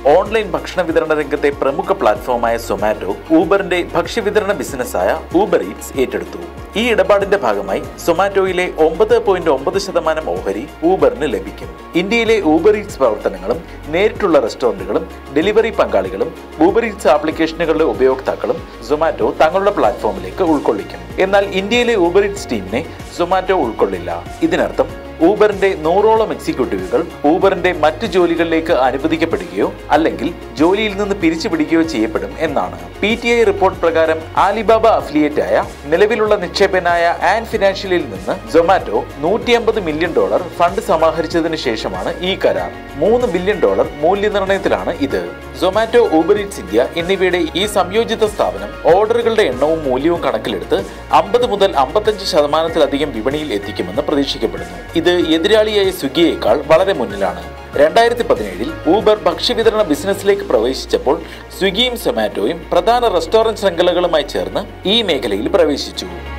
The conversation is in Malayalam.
ഓൺലൈൻ ഭക്ഷണ വിതരണ രംഗത്തെ പ്രമുഖ പ്ലാറ്റ്ഫോമായ സൊമാറ്റോ ഊബറിന്റെ ഭക്ഷ്യവിതരണ ബിസിനസ്സായ ഊബർ ഈറ്റ്സ് ഏറ്റെടുത്തു ഈ ഇടപാടിന്റെ ഭാഗമായി സൊമാറ്റോയിലെ ഒമ്പത് പോയിന്റ് ഒമ്പത് ശതമാനം ഓഹരി ഊബറിന് ലഭിക്കും ഇന്ത്യയിലെ ഊബർ ഈറ്റ്സ് പ്രവർത്തനങ്ങളും നേരിട്ടുള്ള റെസ്റ്റോറന്റുകളും ഡെലിവറി പങ്കാളികളും ഊബർ ഈറ്റ്സ് ആപ്ലിക്കേഷനുകളുടെ ഉപയോക്താക്കളും സൊമാറ്റോ തങ്ങളുടെ പ്ലാറ്റ്ഫോമിലേക്ക് ഉൾക്കൊള്ളിക്കും എന്നാൽ ഇന്ത്യയിലെ ഊബർ ഈറ്റ്സ് ടീമിനെ സൊമാറ്റോ ഉൾക്കൊള്ളില്ല ഇതിനർത്ഥം ഊബറിന്റെ നൂറോളം എക്സിക്യൂട്ടീവുകൾ ഊബറിന്റെ മറ്റു ജോലികളിലേക്ക് അനുവദിക്കപ്പെടുകയോ അല്ലെങ്കിൽ ജോലിയിൽ നിന്ന് പിരിച്ചുപിടിക്കുകയോ ചെയ്യപ്പെടും എന്നാണ് പി ടി ഐ റിപ്പോർട്ട് പ്രകാരം ആലിബാബ അഫിലിയേറ്റ് ആയ നിലവിലുള്ള നിക്ഷേപനായ ആൻ ഫിനാൻഷ്യലിൽ നിന്ന് സൊമാറ്റോ നൂറ്റി അമ്പത് മില്യൺ ഡോളർ ഫണ്ട് സമാഹരിച്ചതിന് ശേഷമാണ് ഈ കരാർ മൂന്ന് ബില്യൺ ഡോളർ മൂല്യനിർണ്ണയത്തിലാണ് ഇത് സൊമാറ്റോ ഊബർ ഈറ്റ്സ് ഇന്ത്യ എന്നിവയുടെ ഈ സംയോജിത സ്ഥാപനം ഓർഡറുകളുടെ എണ്ണവും മൂല്യവും കണക്കിലെടുത്ത് അമ്പത് മുതൽ അമ്പത്തഞ്ച് ശതമാനത്തിലധികം വിപണിയിൽ എത്തിക്കുമെന്ന് പ്രതീക്ഷിക്കപ്പെടുന്നു ഇത് എതിരാളിയായ സ്വിഗ്ഗിയേക്കാൾ വളരെ മുന്നിലാണ് രണ്ടായിരത്തി പതിനേഴിൽ ഊബർ ഭക്ഷ്യവിതരണ ബിസിനസ്സിലേക്ക് പ്രവേശിച്ചപ്പോൾ സ്വിഗ്ഗിയും സൊമാറ്റോയും പ്രധാന റെസ്റ്റോറന്റ് ശൃംഖലകളുമായി ചേർന്ന് ഈ മേഖലയിൽ പ്രവേശിച്ചു